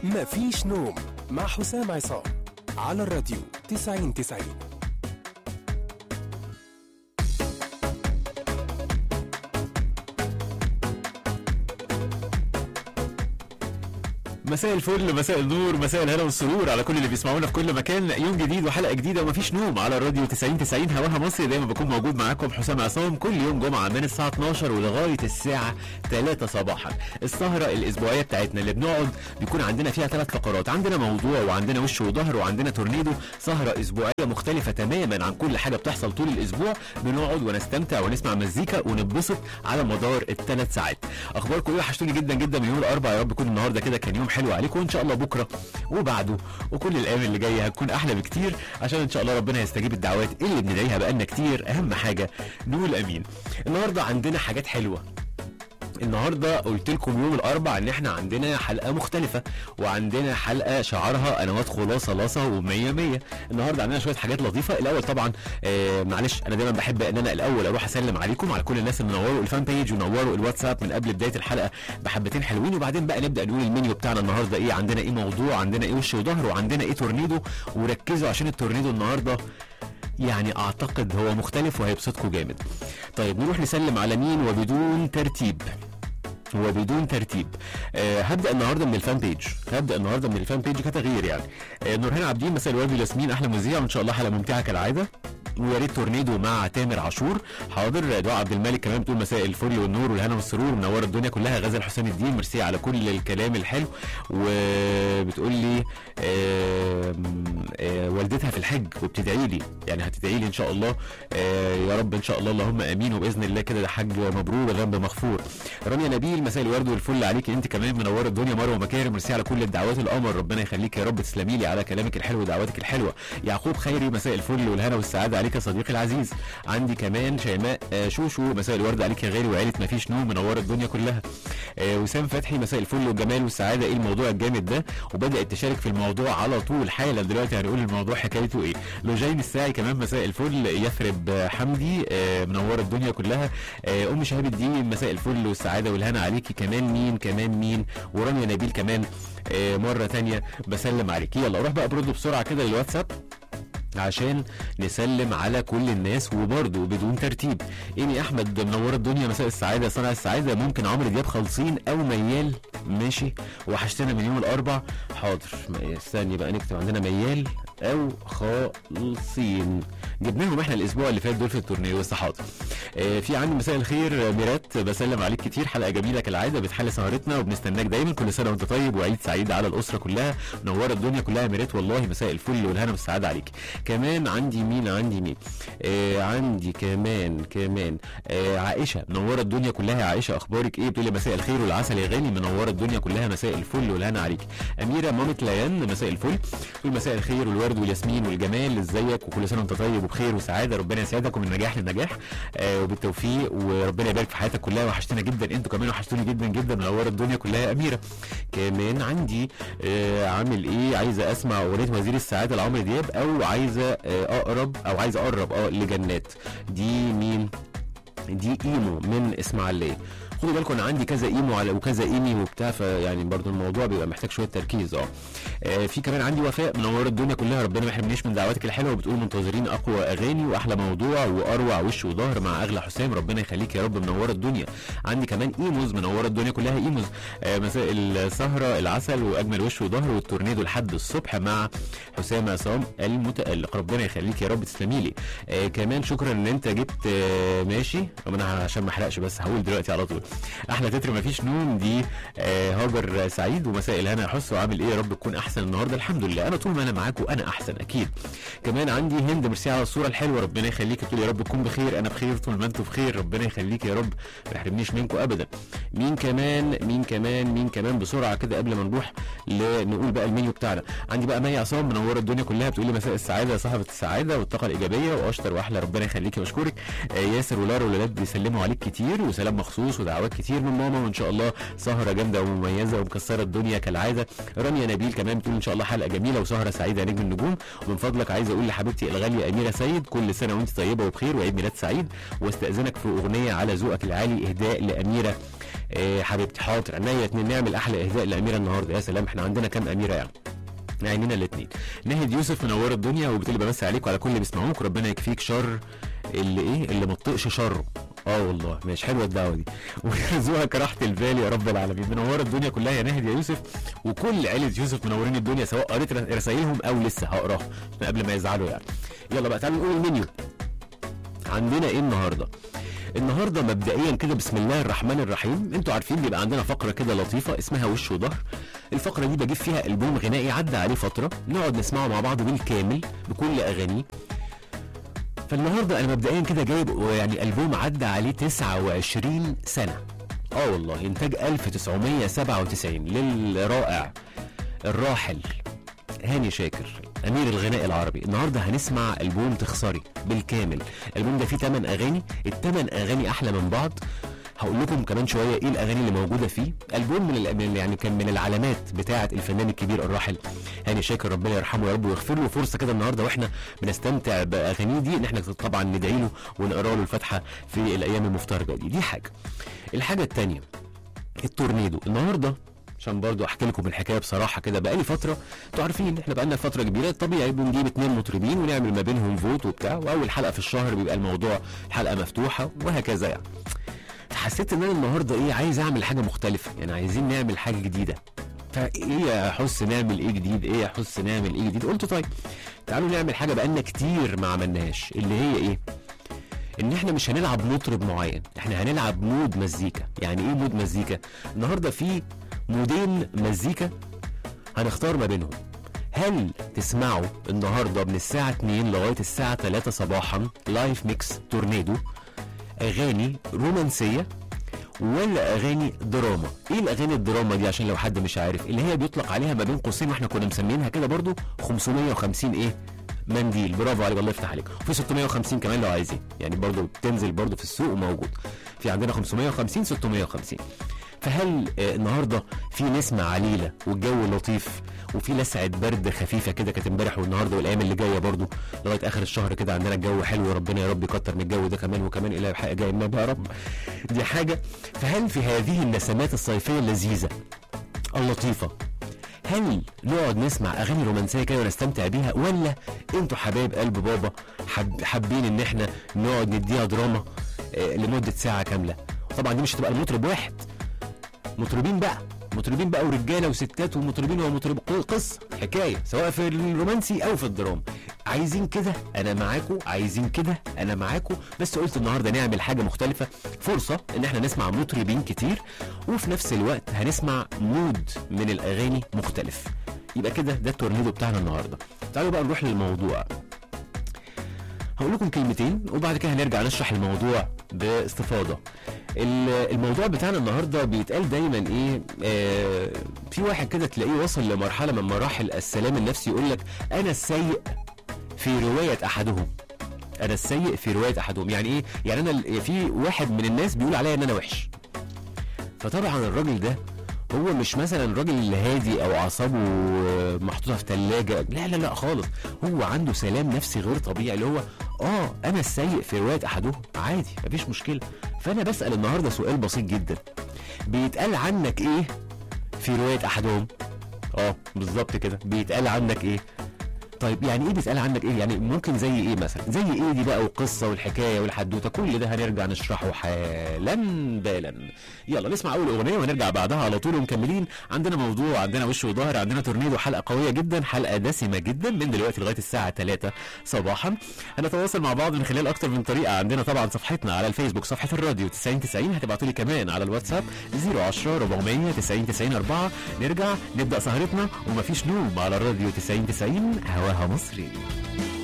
مفيش نوم مع حسام عصام على الراديو 90 90 مساء الفل مساء النور مساء الهنا والسرور على كل اللي بيسمعونا في كل مكان يوم جديد وحلقه جديده ومفيش نوم على الراديو 90 90 هواها مصري دايما بكون موجود معاكم حسام عصام كل يوم جمعه من الساعه 12 ولغايه الساعه 3 صباحا السهره الاسبوعيه بتاعتنا اللي بنقعد بيكون عندنا فيها ثلاث فقرات عندنا موضوع وعندنا وش وظهر وعندنا تورنيدو سهره اسبوعيه مختلفه تماما عن كل حاجه بتحصل طول الاسبوع بنقعد ونستمتع ونسمع مزيكا ونتبسط على مدار الثلاث ساعات اخباركم ايه وحشتوني جدا جدا من يوم الاربعاء يا رب يكون النهارده كده كان يوم حلو عليكم وان شاء الله بكره وبعده وكل الايام اللي جايه هتكون احلى بكتير عشان ان شاء الله ربنا يستجيب الدعوات اللي بندعيها بقالنا كتير اهم حاجه نقول امين النهارده عندنا حاجات حلوه النهارده قلت لكم يوم الاربع ان احنا عندنا حلقه مختلفه وعندنا حلقه شعارها قنوات خلاصه لاصه ومية مية النهارده عندنا شويه حاجات لطيفه الاول طبعا آه معلش انا دايما بحب ان انا الاول اروح اسلم عليكم على كل الناس اللي نوروا الفان بيج ونوروا الواتساب من قبل بدايه الحلقه بحبتين حلوين وبعدين بقى نبدا نقول المنيو بتاعنا النهارده ايه عندنا ايه موضوع عندنا ايه وش وظهر وعندنا ايه تورنيدو وركزوا عشان التورنيدو النهارده يعني اعتقد هو مختلف وهيبسطكم جامد طيب نروح نسلم على مين وبدون ترتيب وبدون ترتيب أه هبدا النهارده من الفان بيج هبدا النهارده من الفان بيج كتغيير يعني أه نورهان عابدين مساء الورد ياسمين احلى مذيع وان شاء الله حلقه ممتعه كالعاده ويا ريت تورنيدو مع تامر عاشور حاضر دعاء عبد الملك كمان بتقول مساء الفل والنور والهنا والسرور منوره الدنيا كلها غزل حسام الدين ميرسي على كل الكلام الحلو وبتقول لي آه آه والدتها في الحج وبتدعي لي يعني هتدعي لي ان شاء الله آه يا رب ان شاء الله اللهم امين وباذن الله كده ده حج مبرور وذنب مغفور رانيا نبيل مساء الورد والفل عليك انت كمان منوره الدنيا مروه مكارم ميرسي على كل الدعوات القمر ربنا يخليك يا رب تسلمي لي على كلامك الحلو ودعواتك الحلوه يعقوب خيري مساء الفل والهنا والسعاده عليك يا صديقي العزيز عندي كمان شيماء آه شوشو مساء الورد عليك يا غالي وعيله مفيش نوم منوره الدنيا كلها آه وسام فتحي مساء الفل والجمال والسعاده ايه الموضوع الجامد ده وبدات تشارك في الموضوع على طول حالا دلوقتي هنقول الموضوع حكايته ايه لوجين الساعي كمان مساء الفل يثرب حمدي آه منوره الدنيا كلها آه ام شهاب الدين مساء الفل والسعاده والهنا عليكي كمان مين كمان مين ورانيا نبيل كمان آه مره تانية بسلم عليك يلا روح بقى برد بسرعه كده للواتساب عشان نسلم على كل الناس وبرضه بدون ترتيب ايمي احمد منوره الدنيا مساء السعاده صنع السعاده ممكن عمرو دياب خالصين او ميال ماشي وحشتنا من يوم الاربع حاضر استني بقى نكتب عندنا ميال او خالصين جبناهم احنا الاسبوع اللي فات دول في التورنيو بس حاضر آه في عندي مساء الخير ميرات بسلم عليك كتير حلقه جميله كالعاده بتحل سهرتنا وبنستناك دايما كل سنه وانت طيب وعيد سعيد على الاسره كلها منوره الدنيا كلها ميرات والله مساء الفل والهنا والسعاده عليك كمان عندي مين عندي مين آه عندي كمان كمان آه عائشه منوره الدنيا كلها يا عائشه اخبارك ايه بتقولي مساء الخير والعسل يا غالي منوره الدنيا كلها مساء الفل والهنا عليك اميره مامة ليان مساء الفل تقول مساء الخير والورد والياسمين والجمال ازيك وكل سنه وانت طيب وبخير وسعاده ربنا يسعدك ومن نجاح لنجاح آه وبالتوفيق وربنا يبارك في حياتك كلها وحشتنا جدا انتوا كمان وحشتوني جدا جدا منوره الدنيا كلها يا اميره كمان عندي آه عامل ايه عايزه اسمع اغنيه وزير السعاده لعمرو دياب او عايزه آه اقرب او عايز اقرب اه لجنات دي مين دي ايمو من اسماعيليه خدوا بالكم انا عندي كذا ايمو على وكذا ايمي وبتاع فيعني برضو الموضوع بيبقى محتاج شويه تركيز اه آه، في كمان عندي وفاء منوره الدنيا كلها ربنا ما يحرمنيش من دعواتك الحلوه وبتقول منتظرين اقوى اغاني واحلى موضوع واروع وش وظهر مع اغلى حسام ربنا يخليك يا رب منوره الدنيا عندي كمان ايموز منوره الدنيا كلها ايموز آه، مساء السهره العسل واجمل وش وظهر والتورنيدو لحد الصبح مع حسام عصام المتالق ربنا يخليك يا رب تسلمي لي آه، كمان شكرا ان انت جبت آه، ماشي طب انا عشان ما احرقش بس هقول دلوقتي على طول احلى تتر مفيش نوم دي آه، هاجر سعيد ومساء الهنا يا حس وعامل ايه يا رب تكون احسن النهارده الحمد لله انا طول ما انا معاكم انا احسن اكيد كمان عندي هند ميرسي على الصوره الحلوه ربنا يخليك تقول يا رب تكون بخير انا بخير طول ما انتوا بخير ربنا يخليك يا رب ما يحرمنيش منكم ابدا مين كمان مين كمان مين كمان بسرعه كده قبل ما نروح ل- نقول بقى المنيو بتاعنا عندي بقى مي عصام منوره الدنيا كلها بتقول لي مساء السعاده يا صاحبه السعاده والطاقه الايجابيه واشطر واحلى ربنا يخليكي واشكرك آه، ياسر ولارا والولاد بيسلموا عليك كتير وسلام مخصوص ودعوات كتير من ماما وان شاء الله سهره جامده ومميزه ومكسره الدنيا كالعاده رانيا نبيل كمان بتقول ان شاء الله حلقه جميله وسهره سعيده يا نجم النجوم ومن فضلك عايز اقول لحبيبتي الغاليه اميره سيد كل سنه وانت طيبه وبخير وعيد ميلاد سعيد واستاذنك في اغنيه على ذوقك العالي اهداء لاميره إيه حبيبتي حاضر عينيا اتنين نعمل احلى اهداء لاميره النهارده يا سلام احنا عندنا كام اميره يعني عينينا الاثنين ناهد يوسف منور الدنيا وبتقول بمسي عليك وعلى كل اللي بيسمعوك وربنا يكفيك شر اللي ايه اللي ما تطقش شره اه والله ماشي حلوه الدعوه دي ويرزقك راحه البال يا رب العالمين منور الدنيا كلها يا ناهد يا يوسف وكل عيله يوسف منورين الدنيا سواء قريت رسائلهم او لسه هقراها عشان قبل ما يزعلوا يعني يلا بقى تعالوا نقول المنيو عندنا ايه النهارده النهارده مبدئيا كده بسم الله الرحمن الرحيم انتوا عارفين بيبقى عندنا فقره كده لطيفه اسمها وش وظهر الفقره دي بجيب فيها البوم غنائي عدى عليه فتره نقعد نسمعه مع بعض بالكامل بكل اغانيه فالنهارده انا مبدئيا كده جايب يعني البوم عدى عليه 29 سنه اه والله انتاج 1997 للرائع الراحل هاني شاكر امير الغناء العربي النهارده هنسمع البوم تخسري بالكامل الالبوم ده فيه 8 اغاني الثمان اغاني احلى من بعض هقول لكم كمان شويه ايه الاغاني اللي موجوده فيه البوم من, ال- من يعني كان من العلامات بتاعه الفنان الكبير الراحل هاني شاكر ربنا يرحمه يا رب ويغفر له فرصه كده النهارده واحنا بنستمتع باغانيه دي ان احنا طبعا ندعي له ونقرا له الفاتحه في الايام المفترجه دي دي حاجه الحاجه الثانيه التورنيدو النهارده عشان برضو احكي لكم الحكايه بصراحه كده بقالي فتره انتوا عارفين احنا بقالنا فتره كبيره طبيعي بنجيب اتنين مطربين ونعمل ما بينهم فوت وبتاع واول حلقه في الشهر بيبقى الموضوع الحلقه مفتوحه وهكذا يعني فحسيت ان انا النهارده ايه عايز اعمل حاجه مختلفه يعني عايزين نعمل حاجه جديده فايه يا حس نعمل ايه جديد ايه يا حس نعمل ايه جديد قلت طيب تعالوا نعمل حاجه بقالنا كتير ما عملناهاش اللي هي ايه ان احنا مش هنلعب مطرب معين احنا هنلعب مود مزيكا يعني ايه مود مزيكا النهارده في مودين مزيكا هنختار ما بينهم هل تسمعوا النهارده من الساعة 2 لغاية الساعة 3 صباحا لايف ميكس تورنيدو أغاني رومانسية ولا أغاني دراما؟ إيه الأغاني الدراما دي عشان لو حد مش عارف اللي هي بيطلق عليها ما بين قوسين واحنا كنا مسمينها كده برضو 550 إيه؟ منديل برافو عليك الله يفتح عليك وفي 650 كمان لو عايزين يعني برضو بتنزل برضو في السوق وموجود في عندنا 550 650 فهل آه، النهارده في نسمة عليلة والجو لطيف وفي لسعة برد خفيفة كده كانت امبارح والنهارده والايام اللي جايه برضو لغايه اخر الشهر كده عندنا الجو حلو ربنا يا رب يكتر من الجو ده كمان وكمان الى حق جاي ما بقى يا رب دي حاجه فهل في هذه النسمات الصيفيه اللذيذه اللطيفه هل نقعد نسمع اغاني رومانسيه كده ونستمتع بيها ولا انتوا حبايب قلب بابا حب حابين ان احنا نقعد نديها دراما آه، لمده ساعه كامله طبعا دي مش هتبقى المطرب واحد مطربين بقى مطربين بقى ورجاله وستات ومطربين ومطرب قصه حكايه سواء في الرومانسي او في الدراما عايزين كده انا معاكم عايزين كده انا معاكم بس قلت النهارده نعمل حاجه مختلفه فرصه ان احنا نسمع مطربين كتير وفي نفس الوقت هنسمع مود من الاغاني مختلف يبقى كده ده التورنيدو بتاعنا النهارده تعالوا بقى نروح للموضوع هقول لكم كلمتين وبعد كده هنرجع نشرح الموضوع باستفاضه ال- الموضوع بتاعنا النهارده بيتقال دايما ايه آه في واحد كده تلاقيه وصل لمرحله من مراحل السلام النفسي يقول لك انا السيء في روايه احدهم انا السيء في روايه احدهم يعني ايه يعني انا ال- في واحد من الناس بيقول عليا ان انا وحش فطبعا الراجل ده هو مش مثلا راجل هادي او اعصابه محطوطه في ثلاجه لا لا لا خالص هو عنده سلام نفسي غير طبيعي اللي هو اه انا السيء في روايه احدهم عادي مفيش مشكله فانا بسال النهارده سؤال بسيط جدا بيتقال عنك ايه في روايه احدهم اه بالظبط كده بيتقال عنك ايه طيب يعني ايه بيتقال عنك ايه يعني ممكن زي ايه مثلا زي ايه دي بقى والقصه والحكايه والحدوته كل ده هنرجع نشرحه حالا بالا يلا نسمع اول اغنيه ونرجع بعدها على طول ومكملين عندنا موضوع عندنا وش وظهر عندنا تورنيدو حلقه قويه جدا حلقه دسمه جدا من دلوقتي لغايه الساعه 3 صباحا هنتواصل مع بعض من خلال اكتر من طريقه عندنا طبعا صفحتنا على الفيسبوك صفحه الراديو 90 90 هتبعتوا لي كمان على الواتساب 010 400 90 90 4 نرجع نبدا سهرتنا ومفيش نوم على الراديو 90 90 هواها مصري